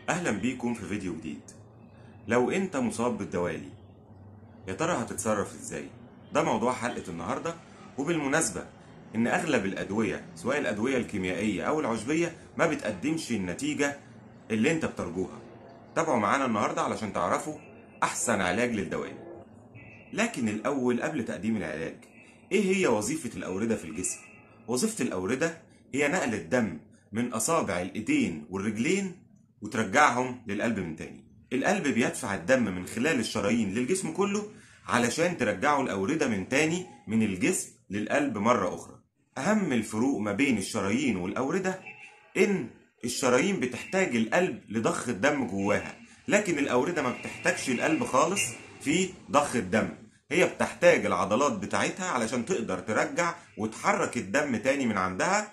اهلا بيكم في فيديو جديد لو انت مصاب بالدوالي يا ترى هتتصرف ازاي ده موضوع حلقة النهاردة وبالمناسبة ان اغلب الادوية سواء الادوية الكيميائية او العشبية ما بتقدمش النتيجة اللي انت بترجوها تابعوا معانا النهاردة علشان تعرفوا احسن علاج للدوالي لكن الاول قبل تقديم العلاج ايه هي وظيفة الاوردة في الجسم وظيفة الاوردة هي نقل الدم من اصابع الايدين والرجلين وترجعهم للقلب من تاني القلب بيدفع الدم من خلال الشرايين للجسم كله علشان ترجعه الأوردة من تاني من الجسم للقلب مرة أخرى أهم الفروق ما بين الشرايين والأوردة إن الشرايين بتحتاج القلب لضخ الدم جواها لكن الأوردة ما بتحتاجش القلب خالص في ضخ الدم هي بتحتاج العضلات بتاعتها علشان تقدر ترجع وتحرك الدم تاني من عندها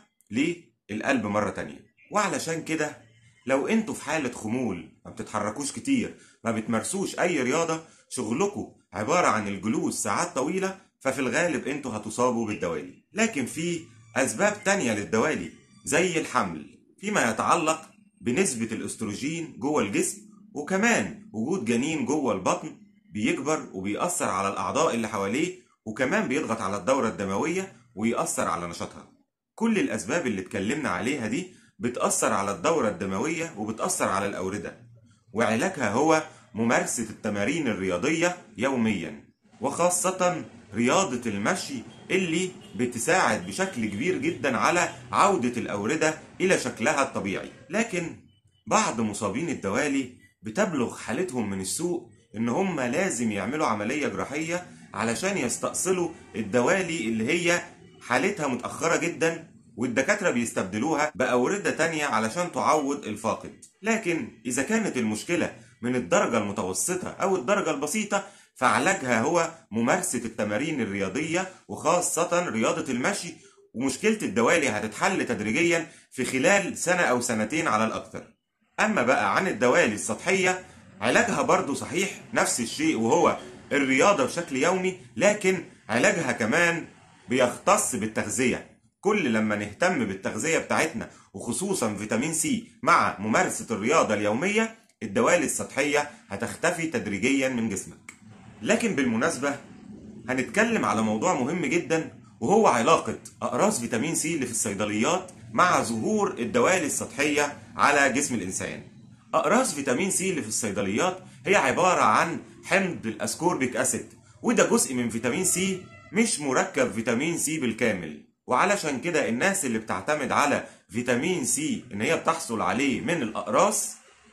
للقلب مرة تانية وعلشان كده لو انتوا في حالة خمول ما بتتحركوش كتير ما بتمارسوش اي رياضة شغلكم عبارة عن الجلوس ساعات طويلة ففي الغالب انتوا هتصابوا بالدوالي لكن في اسباب تانية للدوالي زي الحمل فيما يتعلق بنسبة الاستروجين جوه الجسم وكمان وجود جنين جوه البطن بيكبر وبيأثر على الأعضاء اللي حواليه وكمان بيضغط على الدورة الدموية ويأثر على نشاطها كل الأسباب اللي اتكلمنا عليها دي بتأثر على الدورة الدموية وبتأثر على الأوردة وعلاجها هو ممارسة التمارين الرياضية يوميا وخاصة رياضة المشي اللي بتساعد بشكل كبير جدا على عودة الأوردة إلى شكلها الطبيعي لكن بعض مصابين الدوالي بتبلغ حالتهم من السوء إن هم لازم يعملوا عملية جراحية علشان يستأصلوا الدوالي اللي هي حالتها متأخرة جدا والدكاترة بيستبدلوها بأوردة تانية علشان تعوض الفاقد لكن إذا كانت المشكلة من الدرجة المتوسطة أو الدرجة البسيطة فعلاجها هو ممارسة التمارين الرياضية وخاصة رياضة المشي ومشكلة الدوالي هتتحل تدريجيا في خلال سنة أو سنتين على الأكثر أما بقى عن الدوالي السطحية علاجها برضو صحيح نفس الشيء وهو الرياضة بشكل يومي لكن علاجها كمان بيختص بالتغذية كل لما نهتم بالتغذية بتاعتنا وخصوصا فيتامين سي مع ممارسة الرياضة اليومية الدوالي السطحية هتختفي تدريجيا من جسمك لكن بالمناسبة هنتكلم على موضوع مهم جدا وهو علاقة أقراص فيتامين سي اللي في الصيدليات مع ظهور الدوالي السطحية على جسم الإنسان أقراص فيتامين سي اللي في الصيدليات هي عبارة عن حمض الأسكوربيك أسيد وده جزء من فيتامين سي مش مركب فيتامين سي بالكامل وعلشان كده الناس اللي بتعتمد على فيتامين سي ان هي بتحصل عليه من الاقراص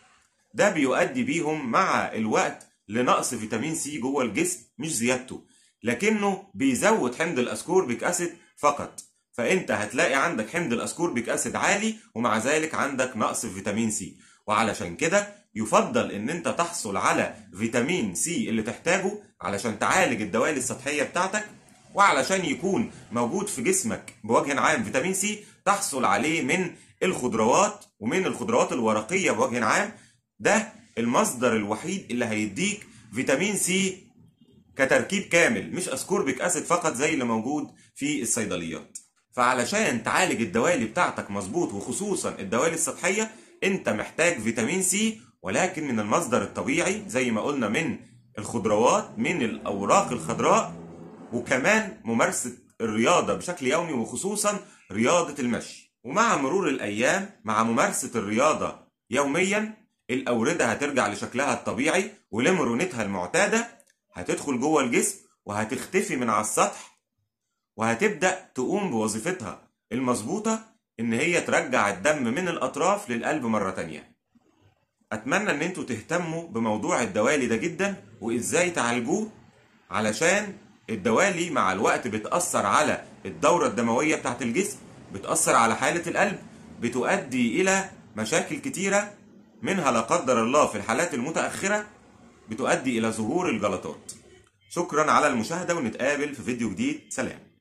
ده بيؤدي بيهم مع الوقت لنقص فيتامين سي جوه الجسم مش زيادته لكنه بيزود حمض الاسكوربيك اسيد فقط فانت هتلاقي عندك حمض الاسكوربيك اسيد عالي ومع ذلك عندك نقص في فيتامين سي وعلشان كده يفضل ان انت تحصل على فيتامين سي اللي تحتاجه علشان تعالج الدوالي السطحيه بتاعتك وعلشان يكون موجود في جسمك بوجه عام فيتامين سي تحصل عليه من الخضروات ومن الخضروات الورقيه بوجه عام ده المصدر الوحيد اللي هيديك فيتامين سي كتركيب كامل مش اسكوربيك اسيد فقط زي اللي موجود في الصيدليات فعلشان تعالج الدوالي بتاعتك مظبوط وخصوصا الدوالي السطحيه انت محتاج فيتامين سي ولكن من المصدر الطبيعي زي ما قلنا من الخضروات من الاوراق الخضراء وكمان ممارسة الرياضة بشكل يومي وخصوصا رياضة المشي ومع مرور الأيام مع ممارسة الرياضة يوميا الأوردة هترجع لشكلها الطبيعي ولمرونتها المعتادة هتدخل جوه الجسم وهتختفي من على السطح وهتبدأ تقوم بوظيفتها المظبوطة إن هي ترجع الدم من الأطراف للقلب مرة تانية أتمنى إن انتوا تهتموا بموضوع الدوالي ده جدا وإزاي تعالجوه علشان الدوالي مع الوقت بتأثر على الدورة الدموية بتاعت الجسم بتأثر على حالة القلب بتؤدي إلى مشاكل كتيرة منها لا قدر الله في الحالات المتأخرة بتؤدي إلى ظهور الجلطات شكرا على المشاهدة ونتقابل في فيديو جديد سلام